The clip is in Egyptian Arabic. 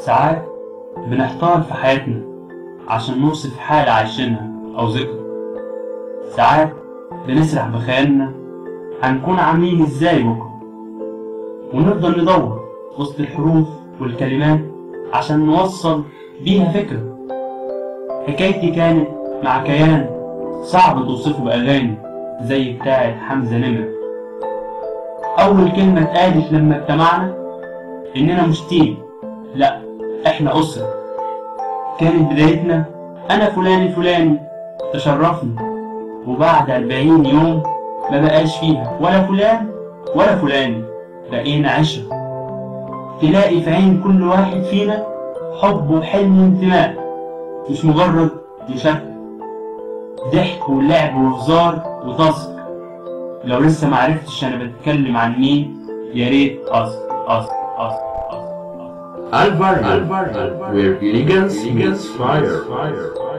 ساعات بنحتار في حياتنا عشان نوصف حالة عايشينها أو ذكرى ساعات بنسرح بخيالنا هنكون عاملين ازاي بكرة ونفضل ندور وسط الحروف والكلمات عشان نوصل بيها فكرة حكايتي كانت مع كيان صعب توصفه بأغاني زي بتاعة حمزة نمر أول كلمة اتقالت لما اجتمعنا إننا مش تيم لأ إحنا أسرة كانت بدايتنا أنا فلان الفلاني تشرفنا وبعد أربعين يوم ما بقاش فيها ولا فلان ولا فلاني بقينا عشرة تلاقي في عين كل واحد فينا حب وحلم وانتماء مش مجرد مشاركة ضحك ولعب وهزار وتصل لو لسه معرفتش أنا بتكلم عن مين يا ريت أصل أصل أصل أصل Alvarez, where elegance meets fire.